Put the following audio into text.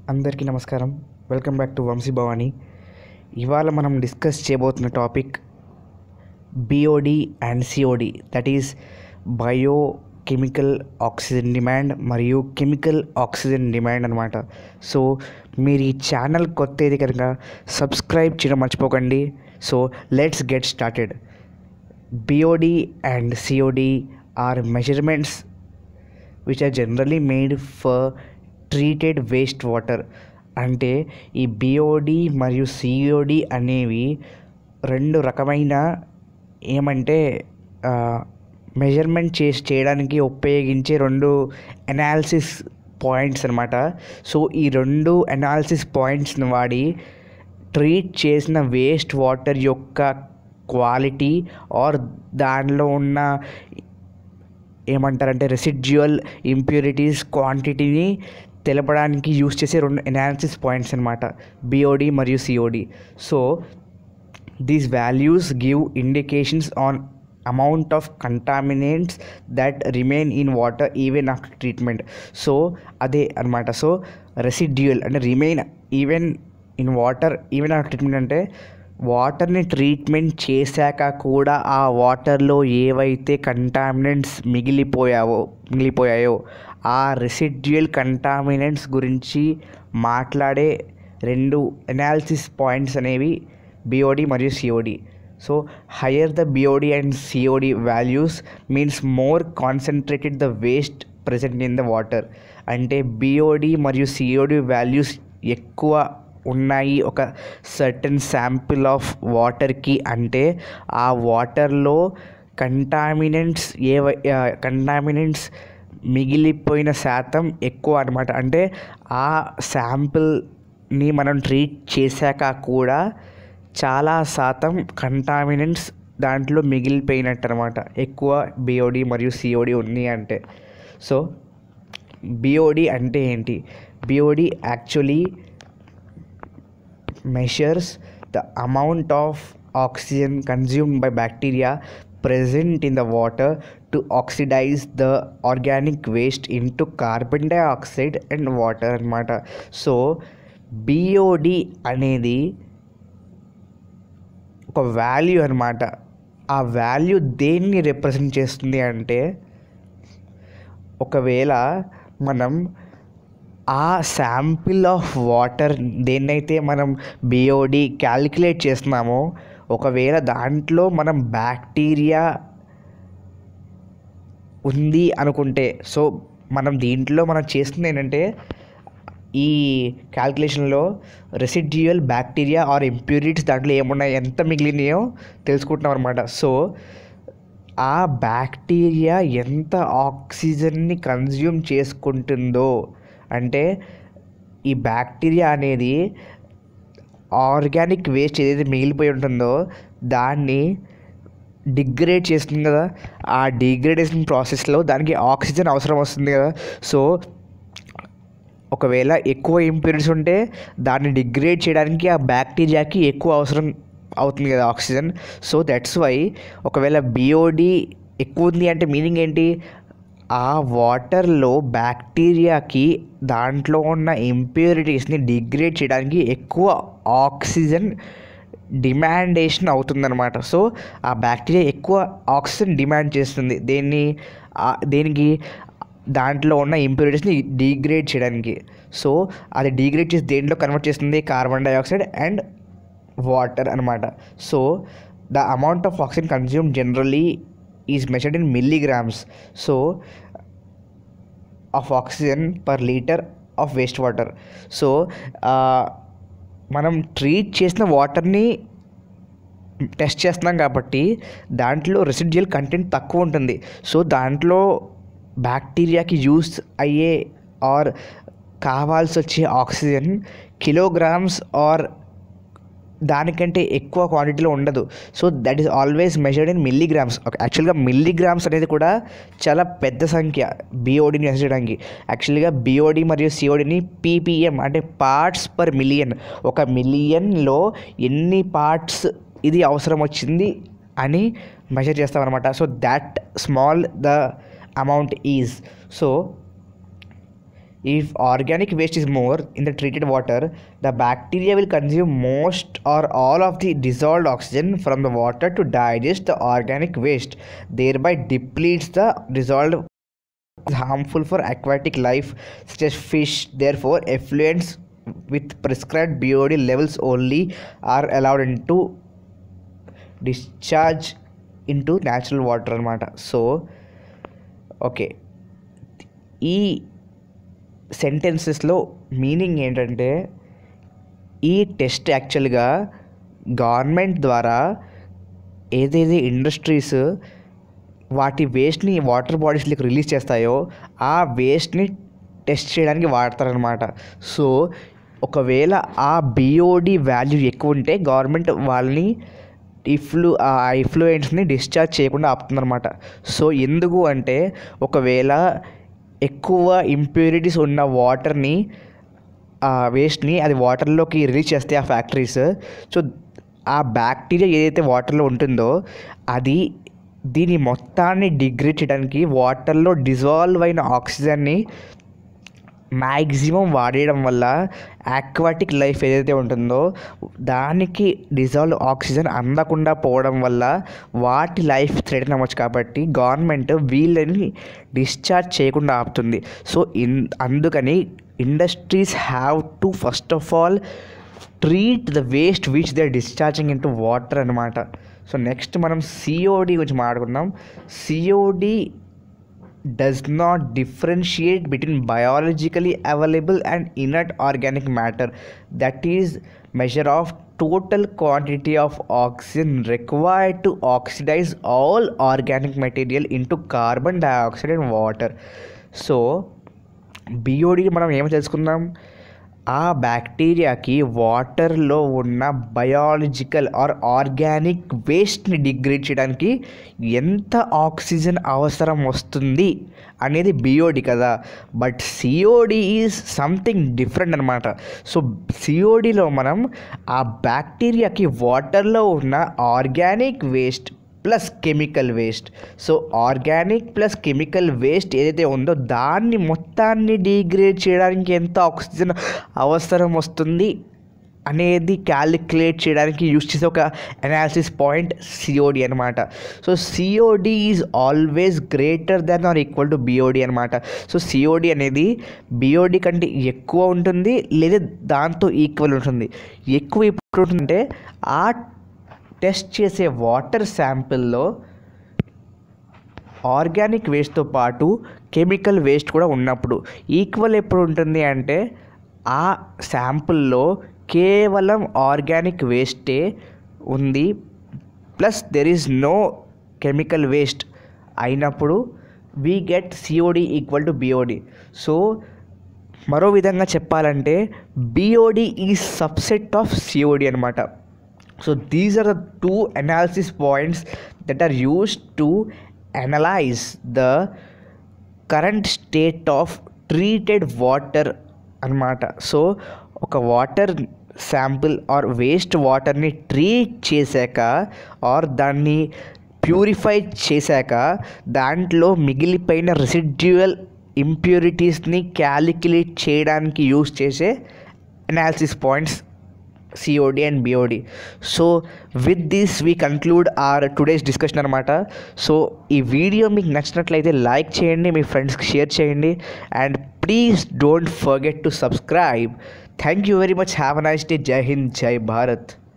అందరికీ నమస్కారం welcome back to Vamshi Bhavani ఇవాళ మనం డిస్కస్ చేయబోతున్న topic BOD and COD that is biochemical oxygen demand మరియు కెమికల్ ఆక్సిజన్ డిమాండ్ అనమాట సో మీరు ఈ ఛానల్ కొత్త అయితే కనుక సబ్స్క్రైబ్ చేయడం మర్చిపోకండి so let's get started BOD and COD are measurements which are generally made for treated waste water అంటే ఈ బిఓడి మరియు సిఓడి అనేవి రెండు రకమైన ఏమంటే మెజర్మెంట్ చేసి చేయడానికి ఉపయోగించే రెండు అనాలిసిస్ పాయింట్స్ అనమాట సో ఈ రెండు అనాలిసిస్ పాయింట్స్ని వాడి ట్రీట్ చేసిన వేస్ట్ వాటర్ యొక్క క్వాలిటీ ఆర్ దానిలో ఉన్న ఏమంటారంటే రెసిడ్యువల్ ఇంప్యూరిటీస్ క్వాంటిటీని తెలపడానికి యూస్ చేసే రెండు ఎనాలిసిస్ పాయింట్స్ అనమాట బిఓడి మరియు COD so these values give indications on amount of contaminants that remain in water even after treatment so అదే అనమాట సో రెసిడ్యువల్ అంటే remain even in water even after treatment అంటే వాటర్ని treatment చేశాక కూడా ఆ వాటర్లో ఏవైతే కంటామినెంట్స్ మిగిలిపోయావో మిగిలిపోయాయో ఆ రెసిడ్యువల్ కంటామినెంట్స్ గురించి మాట్లాడే రెండు అనాలిసిస్ పాయింట్స్ అనేవి బిఓడి మరియు COD so higher the BOD and COD values means more concentrated the waste present in the water అంటే బిఓడి మరియు సిఓడి వాల్యూస్ ఎక్కువ ఉన్నాయి ఒక సర్టన్ శాంపిల్ ఆఫ్ వాటర్కి అంటే ఆ వాటర్లో కంటామినెంట్స్ ఏవై కంటామినెంట్స్ మిగిలిపోయిన శాతం ఎక్కువ అనమాట అంటే ఆ శాంపిల్ని మనం ట్రీట్ చేశాక కూడా చాలా శాతం కంటామినెంట్స్ దాంట్లో మిగిలిపోయినట్టు అనమాట ఎక్కువ బిఓడి మరియు సిఓడి ఉన్నాయి అంటే సో బిఓడి అంటే ఏంటి BOD actually measures the amount of oxygen consumed by bacteria present in the water to oxidize the organic waste into carbon dioxide and water అనమాట సో బిఓడి అనేది ఒక వాల్యూ అనమాట ఆ వాల్యూ దేన్ని రిప్రజెంట్ చేస్తుంది అంటే ఒకవేళ మనం ఆ శాంపిల్ ఆఫ్ వాటర్ దేన్నైతే మనం బిఓడి క్యాలిక్యులేట్ చేస్తున్నామో ఒకవేళ దాంట్లో మనం బ్యాక్టీరియా ఉంది అనుకుంటే సో మనం దీంట్లో మనం చేస్తుంది ఏంటంటే ఈ క్యాల్కులేషన్లో రెసిడ్యువల్ బ్యాక్టీరియా ఆర్ ఇంప్యూరిటీస్ దాంట్లో ఏమున్నాయి ఎంత మిగిలినాయో తెలుసుకుంటున్నాం అనమాట సో ఆ బ్యాక్టీరియా ఎంత ఆక్సిజన్ని కన్జ్యూమ్ చేసుకుంటుందో అంటే ఈ బ్యాక్టీరియా అనేది ఆర్గానిక్ వేస్ట్ ఏదైతే మిగిలిపోయి ఉంటుందో దాన్ని డిగ్రేడ్ చేస్తుంది కదా ఆ డిగ్రేడేషన్ ప్రాసెస్లో దానికి ఆక్సిజన్ అవసరం వస్తుంది కదా సో ఒకవేళ ఎక్కువ ఇంప్యూరిటీస్ ఉంటే దాన్ని డిగ్రేడ్ చేయడానికి ఆ బ్యాక్టీరియాకి ఎక్కువ అవసరం అవుతుంది కదా ఆక్సిజన్ సో దట్స్ వై ఒకవేళ బిఓడి ఎక్కువ ఉంది అంటే మీనింగ్ ఏంటి ఆ వాటర్లో బ్యాక్టీరియాకి దాంట్లో ఉన్న ఇంప్యూరిటీస్ని డిగ్రేడ్ చేయడానికి ఎక్కువ ఆక్సిజన్ డిమాండేషన్ అవుతుందన్నమాట సో ఆ బ్యాక్టీరియా ఎక్కువ ఆక్సిజన్ డిమాండ్ చేస్తుంది దేన్ని దేనికి దాంట్లో ఉన్న ఇంప్యూరిటీస్ని డిగ్రేడ్ చేయడానికి సో అది డిగ్రేడ్ చేసి దేంట్లో కన్వర్ట్ చేస్తుంది కార్బన్ డైఆక్సైడ్ అండ్ వాటర్ అనమాట so the amount of oxygen consume generally is measured in milligrams so of oxygen per litre of waste water so మనం ట్రీట్ చేసిన వాటర్ని టెస్ట్ చేస్తున్నాం కాబట్టి దాంట్లో రెసిడ్యువల్ కంటెంట్ తక్కువ ఉంటుంది సో దాంట్లో బ్యాక్టీరియాకి యూస్ అయ్యే ఆర్ కావాల్సి వచ్చే ఆక్సిజన్ కిలోగ్రామ్స్ ఆర్ దానికంటే ఎక్కువ క్వాంటిటీలో ఉండదు so that is always measured in milligrams యాక్చువల్గా మిల్లీగ్రామ్స్ అనేది కూడా చాలా పెద్ద సంఖ్య బిఓడిని మెజర్ చేయడానికి యాక్చువల్గా బిఓడి మరియు సిఓడిని పీపీఎం అంటే పార్ట్స్ పర్ మిలియన్ ఒక మిలియన్లో ఎన్ని పార్ట్స్ ఇది అవసరం వచ్చింది అని మెజర్ చేస్తామన్నమాట so that small the amount is so if organic waste is more in the treated water the bacteria will consume most or all of the dissolved oxygen from the water to digest the organic waste thereby depletes the dissolved is harmful for aquatic life such as fish therefore effluents with prescribed BOD levels only are allowed into discharge into natural water అనమాట so okay ఈ సెంటెన్సెస్లో meaning ఏంటంటే ఈ test యాక్చువల్గా government ద్వారా ఏదైతే industries వాటి వేస్ట్ని water బాడీస్లోకి release చేస్తాయో ఆ వేస్ట్ని టెస్ట్ చేయడానికి వాడతారనమాట సో ఒకవేళ ఆ బిఓడి వాల్యూ ఎక్కువ ఉంటే గవర్నమెంట్ వాళ్ళని ఇఫ్లు ఆ ఇఫ్లుయెన్స్ని డిశ్చార్జ్ చేయకుండా ఆపుతుందన్నమాట సో ఎందుకు అంటే ఒకవేళ ఎక్కువ ఇంప్యూరిటీస్ ఉన్న వాటర్ని ఆ వేస్ట్ని అది వాటర్లోకి రిలీజ్ చేస్తే ఆ ఫ్యాక్టరీస్ సో ఆ బ్యాక్టీరియా ఏదైతే వాటర్లో ఉంటుందో అది దీని మొత్తాన్ని డిగ్రేడ్ చేయడానికి వాటర్లో డిజాల్వ్ అయిన ఆక్సిజన్ని మ్యాక్సిమం వాడేయడం వల్ల ఆక్వాటిక్ లైఫ్ ఏదైతే ఉంటుందో దానికి డిజాల్వ్ ఆక్సిజన్ అందకుండా పోవడం వల్ల వాటి లైఫ్ థ్రెటన్ అవ్వచ్చు కాబట్టి గవర్నమెంట్ వీళ్ళని డిశ్చార్జ్ చేయకుండా ఆపుతుంది సో ఇన్ అందుకని industries have to first of all treat the waste which they discharging into water అనమాట సో నెక్స్ట్ మనం సిఓడి గురించి మాట్లాడుకుందాం COD does not differentiate between biologically available and inert organic matter that is measure of total quantity of oxygen required to oxidize all organic material into carbon dioxide and water so BOD మనం ఏమో తెలుసుకుందాం ఆ బ్యాక్టీరియాకి వాటర్లో ఉన్న biological or organic వేస్ట్ని degrade చేయడానికి ఎంత ఆక్సిజన్ అవసరం వస్తుంది అనేది బిఓడి కదా but COD is something different అనమాట సో సిఓడిలో మనం ఆ బ్యాక్టీరియాకి వాటర్లో ఉన్న organic waste plus chemical waste so organic plus chemical waste ఏదైతే ఉందో దాన్ని మొత్తాన్ని డిగ్రేడ్ చేయడానికి ఎంత ఆక్సిజన్ అవసరం వస్తుంది అనేది క్యాలిక్యులేట్ చేయడానికి యూస్ చేసే ఒక అనాలిసిస్ పాయింట్ సిఓడి అనమాట so COD is always greater than or equal to BOD అనమాట సో సిఓడి అనేది బిఓడి కంటే ఎక్కువ ఉంటుంది లేదా దాంతో ఈక్వల్ ఉంటుంది ఎక్కువ ఇప్పుడు ఉంటుందంటే ఆ టెస్ట్ చేసే వాటర్ శాంపిల్లో ఆర్గానిక్ వేస్ట్తో పాటు కెమికల్ వేస్ట్ కూడా ఉన్నప్పుడు ఈక్వల్ ఎప్పుడు ఉంటుంది అంటే ఆ శాంపుల్లో కేవలం ఆర్గానిక్ వేస్టే ఉంది plus there is no chemical waste అయినప్పుడు we get COD equal to BOD so మరో విధంగా చెప్పాలంటే BOD is subset of COD అనమాట so these are the two analysis points that are used to analyze the current state of treated water అనమాట so ఒక water sample or waste వాటర్ని treat చేశాక or దాన్ని purify చేశాక దాంట్లో మిగిలిపోయిన residual ఇంప్యూరిటీస్ని క్యాలిక్యులేట్ చేయడానికి యూస్ చేసే analysis points COD and BOD so with this we conclude our today's discussion అనమాట సో ఈ వీడియో మీకు నచ్చినట్లయితే లైక్ చేయండి మీ ఫ్రెండ్స్కి షేర్ చేయండి and please don't forget to subscribe thank you very much have a nice day జై హింద్ జై భారత్